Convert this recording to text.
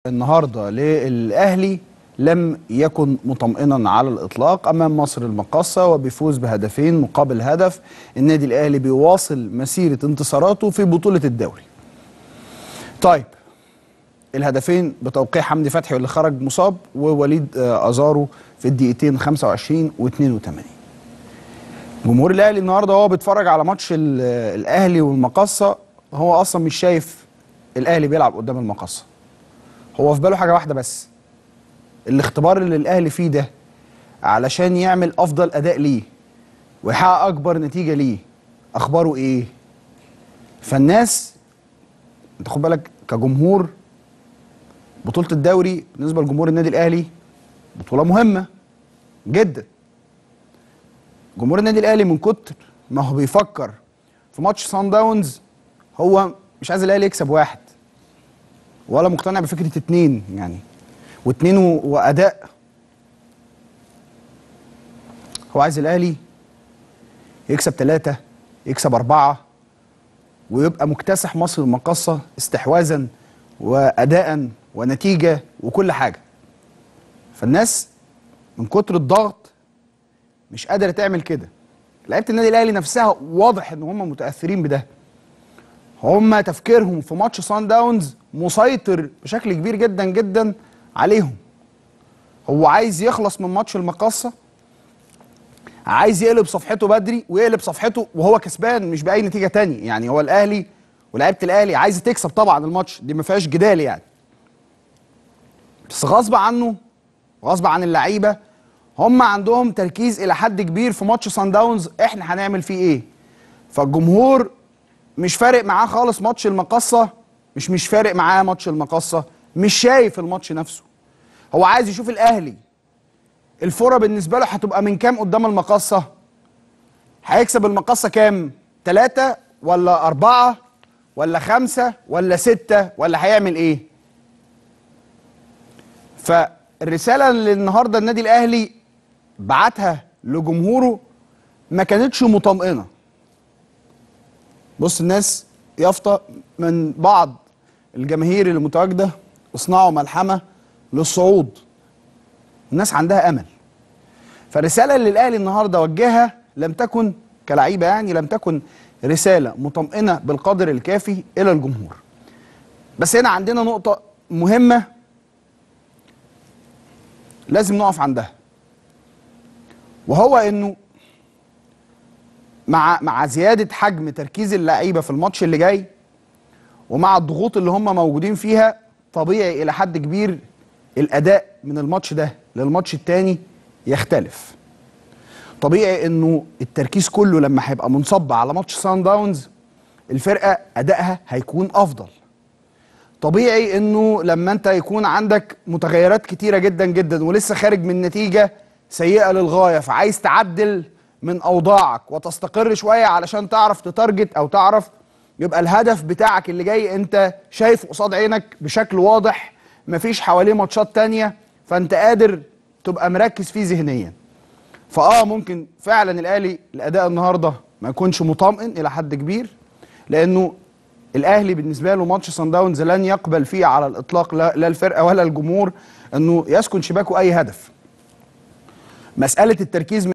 النهارده للاهلي لم يكن مطمئنا على الاطلاق امام مصر المقاصه وبيفوز بهدفين مقابل هدف النادي الاهلي بيواصل مسيره انتصاراته في بطوله الدوري. طيب الهدفين بتوقيع حمدي فتحي اللي خرج مصاب ووليد آه، ازارو في الدقيقتين 25 و82. جمهور الاهلي النهارده وهو بيتفرج على ماتش ال- الاهلي والمقاصه هو اصلا مش شايف الاهلي بيلعب قدام المقاصه. هو في باله حاجه واحده بس الاختبار اللي الاهلي فيه ده علشان يعمل افضل اداء ليه ويحقق اكبر نتيجه ليه اخباره ايه فالناس انت خد بالك كجمهور بطوله الدوري بالنسبه لجمهور النادي الاهلي بطوله مهمه جدا جمهور النادي الاهلي من كتر ما هو بيفكر في ماتش سان داونز هو مش عايز الاهلي يكسب واحد ولا مقتنع بفكره اتنين يعني واتنين و- واداء هو عايز الاهلي يكسب ثلاثة يكسب أربعة ويبقى مكتسح مصر المقاصة استحواذا وأداء ونتيجة وكل حاجة فالناس من كتر الضغط مش قادرة تعمل كده لعيبة النادي الأهلي نفسها واضح إن هم متأثرين بده هم تفكيرهم في ماتش سان داونز مسيطر بشكل كبير جدا جدا عليهم هو عايز يخلص من ماتش المقاصة عايز يقلب صفحته بدري ويقلب صفحته وهو كسبان مش بأي نتيجة تانية يعني هو الأهلي ولاعيبة الأهلي عايزة تكسب طبعا الماتش دي ما فيهاش جدال يعني بس غصب عنه غصب عن اللعيبة هم عندهم تركيز إلى حد كبير في ماتش سان داونز احنا هنعمل فيه ايه فالجمهور مش فارق معاه خالص ماتش المقصة مش مش فارق معاه ماتش المقصة مش شايف الماتش نفسه هو عايز يشوف الأهلي الفرة بالنسبة له هتبقى من كام قدام المقصة هيكسب المقصة كام ثلاثة ولا أربعة ولا خمسة ولا ستة ولا هيعمل إيه فالرسالة اللي النهاردة النادي الأهلي بعتها لجمهوره ما كانتش مطمئنة بص الناس يافطة من بعض الجماهير اللي متواجدة اصنعوا ملحمة للصعود الناس عندها أمل فالرسالة اللي الأهلي النهاردة وجهها لم تكن كلعيبة يعني لم تكن رسالة مطمئنة بالقدر الكافي إلى الجمهور بس هنا عندنا نقطة مهمة لازم نقف عندها وهو إنه مع مع زياده حجم تركيز اللعيبه في الماتش اللي جاي ومع الضغوط اللي هم موجودين فيها طبيعي الى حد كبير الاداء من الماتش ده للماتش التاني يختلف طبيعي انه التركيز كله لما هيبقى منصب على ماتش سان داونز الفرقه ادائها هيكون افضل طبيعي انه لما انت يكون عندك متغيرات كتيره جدا جدا ولسه خارج من نتيجه سيئه للغايه فعايز تعدل من اوضاعك وتستقر شويه علشان تعرف تتارجت او تعرف يبقى الهدف بتاعك اللي جاي انت شايفه قصاد عينك بشكل واضح مفيش حواليه ماتشات تانية فانت قادر تبقى مركز فيه ذهنيا فاه ممكن فعلا الاهلي الاداء النهارده ما يكونش مطمئن الى حد كبير لانه الاهلي بالنسبه له ماتش سان داونز لن يقبل فيه على الاطلاق لا لا الفرقه ولا الجمهور انه يسكن شباكه اي هدف مساله التركيز